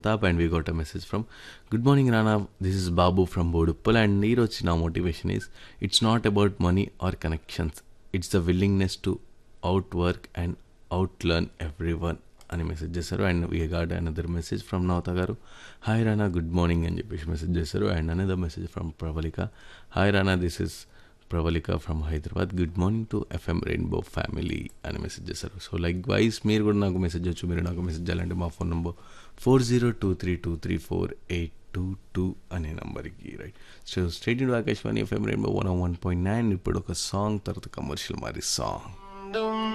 up and we got a message from good morning rana this is babu from boduppal and ఈరోజు నా motivation is it's not about money or connections it's the willingness to outwork and outlearn everyone అని message చేశారు and we got another message from Navatha గారు hi Rana good morning అని చెప్పేసి message చేశారు and another message from Pravallika hi Rana this is Pravallika from Hyderabad good morning to FM rainbow family అని message చేశారు so likewise మీరు కూడా నాకు మెసేజ్ వచ్చు మీరు నాకు మెసేజ్ చేయాలంటే మా phone number four zero two three two three four eight two two అనే నెంబర్కి right so stay tuned Akashvani FM rainbow one one point nine ఇప్పుడు ఒక సాంగ్ తర్వాత కమర్షియల్ మరి సాంగ్